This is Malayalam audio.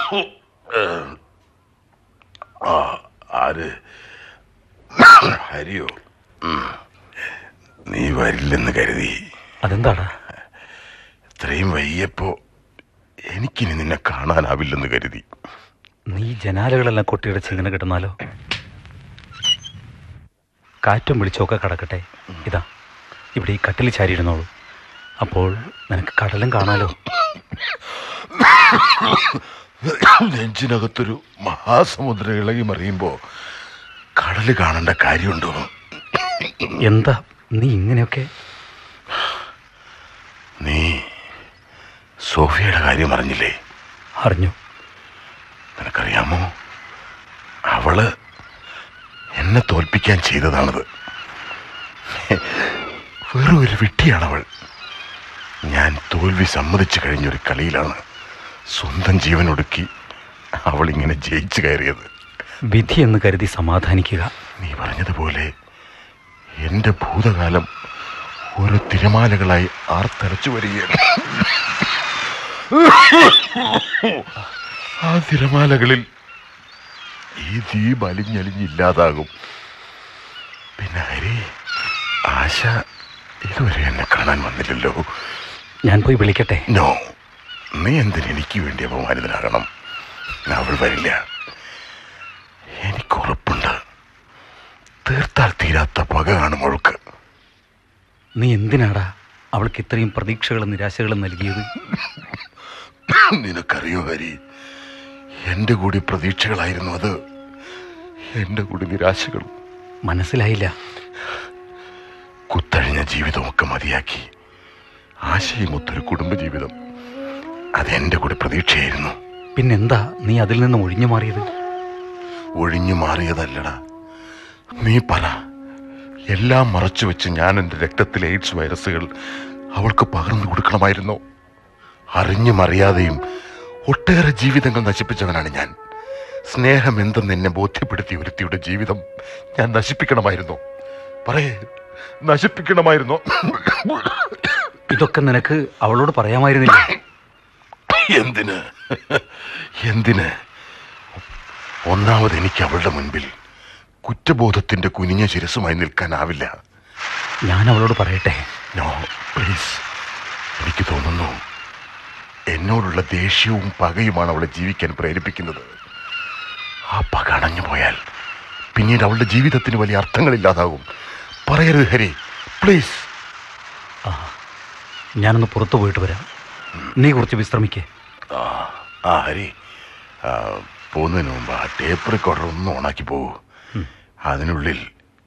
ആ ആര് ഹരിയോ ഉം. നീ വരില്ലെന്ന് കരുതി അതെന്താടാ ഇത്രയും വൈകിയപ്പോ എനിക്കിനി നിന്നെ കാണാനാവില്ലെന്ന് കരുതി നീ ജനാലകളെല്ലാം കൊട്ടിയടച്ച് ഇങ്ങനെ കിടന്നാലോ കാറ്റും വെളിച്ചമൊക്കെ കടക്കട്ടെ ഇതാ ഇവിടെ ഈ കട്ടിൽ ചാരിയിരുന്നോളൂ അപ്പോൾ നിനക്ക് കടലും കാണാലോ നെഞ്ചിനകത്തൊരു മഹാസമുദ്രം ഇളകി മറിയുമ്പോ കടല് കാണേണ്ട കാര്യമുണ്ടോ എന്താ നീ ഇങ്ങനെയൊക്കെ നീ സോഫിയയുടെ കാര്യം അറിഞ്ഞില്ലേ അറിഞ്ഞു നിനക്കറിയാമോ അവള് എന്നെ തോൽപ്പിക്കാൻ ചെയ്തതാണത് വെറും ഒരു വിട്ടിയാണവൾ ഞാൻ തോൽവി സമ്മതിച്ചു കഴിഞ്ഞൊരു കളിയിലാണ് സ്വന്തം ജീവനൊടുക്കി അവൾ ഇങ്ങനെ ജയിച്ചു കയറിയത് വിധി എന്ന് കരുതി സമാധാനിക്കുക നീ പറഞ്ഞതുപോലെ എൻ്റെ ഭൂതകാലം ഓരോ തിരമാലകളായി ആർത്തലച്ചു വരികയാണ് ആ തിരമാലകളിൽ ഈ ദ്വീപ് അലിഞ്ഞലിഞ്ഞില്ലാതാകും പിന്നെ ഹരി ആശ ഇതുവരെ എന്നെ കാണാൻ വന്നില്ലല്ലോ ഞാൻ പോയി വിളിക്കട്ടെ നോ നീ എന്തിന് എനിക്ക് വേണ്ടി അപമാനിതനാകണം അവൾ വരില്ല എനിക്ക് ഉറപ്പുണ്ട് തീർത്താൽ തീരാത്ത പക കാണും അവൾക്ക് നീ എന്തിനാടാ അവൾക്ക് ഇത്രയും പ്രതീക്ഷകളും നിരാശകളും നൽകിയത് നിനക്കറിയോ ഹരി എൻ്റെ കൂടി പ്രതീക്ഷകളായിരുന്നു അത് എൻ്റെ കൂടി നിരാശകളും മനസ്സിലായില്ല കുത്തഴിഞ്ഞ ജീവിതമൊക്കെ മതിയാക്കി ആശയമൊത്തൊരു കുടുംബജീവിതം അതെൻ്റെ കൂടി പ്രതീക്ഷയായിരുന്നു പിന്നെന്താ നീ അതിൽ നിന്ന് ഒഴിഞ്ഞു മാറിയത് ഒഴിഞ്ഞു മാറിയതല്ലടാ നീ പറ എല്ലാം മറച്ചു വെച്ച് ഞാൻ എൻ്റെ രക്തത്തിലെ എയ്ഡ്സ് വൈറസുകൾ അവൾക്ക് പകർന്നു കൊടുക്കണമായിരുന്നോ അറിഞ്ഞും അറിയാതെയും ഒട്ടേറെ ജീവിതങ്ങൾ നശിപ്പിച്ചവനാണ് ഞാൻ സ്നേഹം എന്തെന്ന് എന്നെ ബോധ്യപ്പെടുത്തിയ ഒരുത്തിയുടെ ജീവിതം ഞാൻ നശിപ്പിക്കണമായിരുന്നോ പറയേ നശിപ്പിക്കണമായിരുന്നോ ഇതൊക്കെ നിനക്ക് അവളോട് പറയാമായിരുന്നില്ല എന്തിന് എന്തിന് ഒന്നാമത് എനിക്ക് അവളുടെ മുൻപിൽ കുറ്റബോധത്തിന്റെ കുനിഞ്ഞ ശിരസുമായി നിൽക്കാനാവില്ല ഞാൻ അവളോട് പറയട്ടെ നോ പ്ലീസ് എനിക്ക് തോന്നുന്നു എന്നോടുള്ള ദേഷ്യവും പകയുമാണ് അവളെ ജീവിക്കാൻ പ്രേരിപ്പിക്കുന്നത് ആ പക അണഞ്ഞു പോയാൽ പിന്നീട് അവളുടെ ജീവിതത്തിന് വലിയ അർത്ഥങ്ങളില്ലാതാകും പറയരുത് ഹരി പ്ലീസ് ഞാനൊന്ന് പുറത്തു പോയിട്ട് വരാം നീ കുറച്ച് വിശ്രമിക്കേ ആ ആ ഹരി ആ, പോകുന്നതിന് മുമ്പ് ആ ടേപ്പ് റെക്കോർഡർ ഒന്ന് ഓണാക്കി പോകൂ അതിനുള്ളിൽ